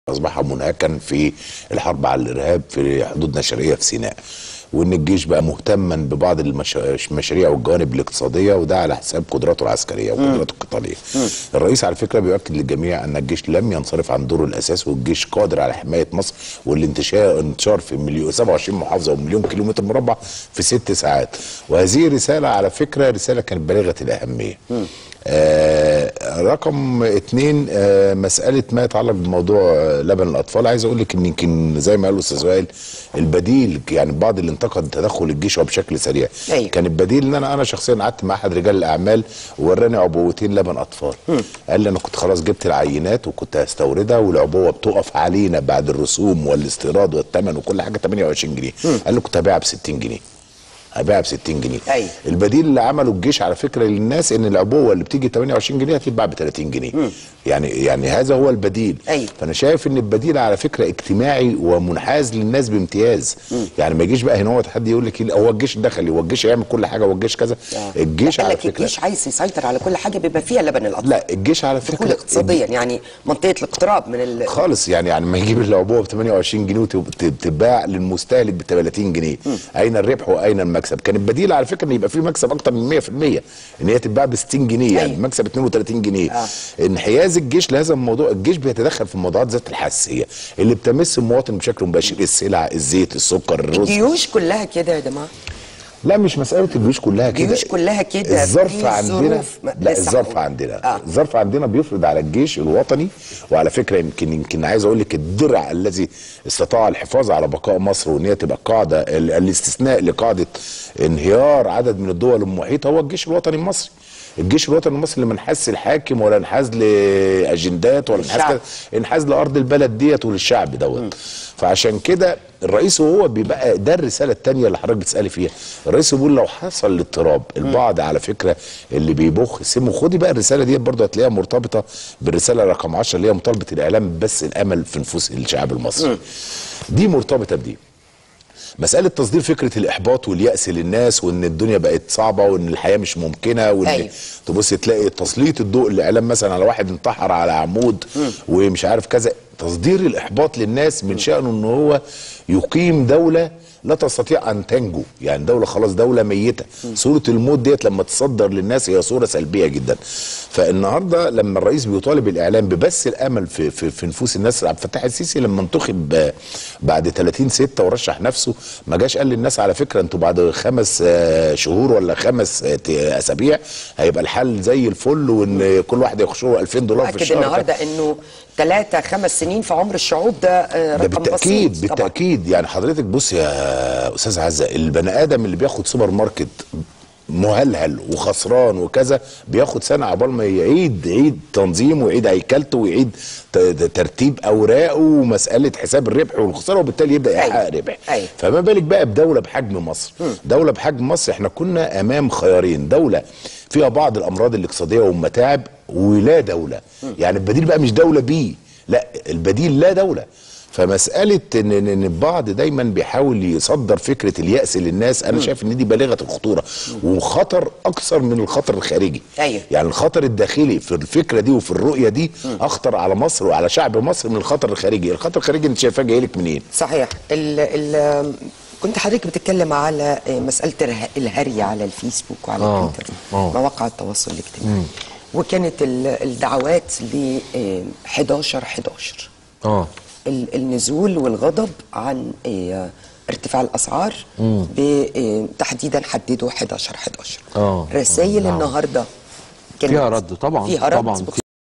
اصبح منهكا في الحرب على الارهاب في حدودنا الشرقيه في سيناء وان الجيش بقى مهتما ببعض المشا- المشاريع والجوانب الاقتصاديه وده على حساب قدراته العسكريه وقدراته القتاليه. الرئيس على فكره بيؤكد للجميع ان الجيش لم ينصرف عن دوره الاساسي والجيش قادر على حمايه مصر والانتشار انتشار في مليون 27 محافظه ومليون كيلومتر مربع في ست ساعات وهذه رساله على فكره رساله كانت بالغه الاهميه. آه رقم اتنين آه مسألة ما يتعلق بموضوع آه لبن الأطفال عايز أقول لك إن يمكن زي ما قال الأستاذ وائل البديل يعني بعض اللي انتقد تدخل الجيش هو بشكل سريع أيوة. كان البديل إن أنا أنا شخصيا قعدت مع أحد رجال الأعمال ووراني عبوتين لبن أطفال قال لي أنا كنت خلاص جبت العينات وكنت هستوردها والعبوة بتقف علينا بعد الرسوم والاستيراد والثمن وكل حاجة 28 جنيه قال لي كنت هبيعها ب 60 جنيه هبيعها ب 60 جنيه أيوة. البديل اللي عمله الجيش على فكره للناس ان العبوه اللي بتيجي 28 جنيه هتتباع ب 30 جنيه يعني يعني هذا هو البديل أيوة. فانا شايف ان البديل على فكره اجتماعي ومنحاز للناس بامتياز يعني ما يجيش بقى هنا هو حد يقول لك هو الجيش دخلي هو الجيش يعمل كل حاجه هو الجيش كذا الجيش قال على لك فكره الجيش عايز يسيطر على كل حاجه بيبقى فيها لبن الاطفال لا الجيش على تكون فكره اقتصاديا يعني منطقه الاقتراب من ال... خالص يعني يعني ما يجيب العبوه ب 28 جنيه وتتباع للمستهلك ب 30 جنيه اين الربح واين المكسب كان البديل على فكره ان يبقى في مكسب اكتر من 100% ان هي تتباع ب 60 جنيه يعني أيوة. مكسب 32 جنيه آه. انحياز الجيش لهذا الموضوع الجيش بيتدخل في الموضوعات ذات الحساسيه اللي بتمس المواطن بشكل مباشر السلع الزيت السكر الرز الجيوش كلها كده يا جماعه لا مش مساله الجيوش كلها كده الجيوش كلها كده الظرف في عندنا ظروف ما- لا لسه الظرف هقول. عندنا آه. الظرف عندنا بيفرض على الجيش الوطني وعلى فكره يمكن يمكن عايز اقول لك الدرع الذي استطاع الحفاظ على بقاء مصر وان هي تبقى قاعده ال- الاستثناء لقاعده انهيار عدد من الدول المحيطه هو الجيش الوطني المصري الجيش الوطني المصري اللي منحاز الحاكم ولا انحاز لاجندات ولا انحاز الشعب. كده انحاز لارض البلد ديت وللشعب دوت فعشان كده الرئيس وهو بيبقى ده الرساله الثانيه اللي حضرتك بتسالي فيها الرئيس بيقول لو حصل الاضطراب البعض على فكره اللي بيبخ سمه خدي بقى الرساله ديت برضه هتلاقيها مرتبطه بالرساله رقم 10 اللي هي مطالبه الاعلام بس الامل في نفوس الشعب المصري دي مرتبطه بدي مسألة تصدير فكرة الإحباط واليأس للناس وإن الدنيا بقت صعبة وإن الحياة مش ممكنة وإن أيوة. تبص تلاقي تسليط الضوء الإعلام مثلا على واحد انتحر على عمود ومش عارف كذا تصدير الإحباط للناس من شأنه إن هو يقيم دولة لا تستطيع ان تنجو يعني دوله خلاص دوله ميته صوره الموت ديت لما تصدر للناس هي صوره سلبيه جدا فالنهارده لما الرئيس بيطالب الاعلام ببث الامل في في, في نفوس الناس عبد الفتاح السيسي لما انتخب آه، بعد 30 6 ورشح نفسه ما جاش قال للناس على فكره انتوا بعد خمس آه، شهور ولا خمس آه، ت- اسابيع هيبقى الحل زي الفل وان كل واحد يخش له 2000 دولار في اكد الشهر النهارده انه ثلاثة خمس سنين في عمر الشعوب ده آه، ده رقم بالتاكيد بسيط طبعاً. بالتاكيد يعني حضرتك بص يا استاذ عزه البني ادم اللي بياخد سوبر ماركت مهلهل وخسران وكذا بياخد سنه عقبال ما يعيد يعيد تنظيمه ويعيد هيكلته ويعيد ت- ت- ترتيب اوراقه ومساله حساب الربح والخساره وبالتالي يبدا أيوة. يحقق ربح أيوة. فما بالك بقى بدوله بحجم مصر دوله بحجم مصر احنا كنا امام خيارين دوله فيها بعض الامراض الاقتصاديه والمتاعب ولا دوله يعني البديل بقى مش دوله بيه لا البديل لا دوله فمساله ان ان إن البعض دايما بيحاول يصدر فكره الياس للناس انا شايف ان دي بالغه الخطوره وخطر اكثر من الخطر الخارجي أيوة. يعني الخطر الداخلي في الفكره دي وفي الرؤيه دي اخطر على مصر وعلى شعب مصر من الخطر الخارجي الخطر الخارجي انت شايفاه جاي لك منين صحيح ال ال كنت حضرتك بتتكلم على آه، مسألة الره- الهري على الفيسبوك وعلى آه، تويتر آه. مواقع التواصل الاجتماعي وكانت ال- الدعوات ل آه، 11 11 اه ال- النزول والغضب عن آه، ارتفاع الاسعار ب- آه، تحديدا حددوا 11 11 آه. رسائل نعم. النهارده كانت فيها رد طبعا فيها رد طبعا بخصوص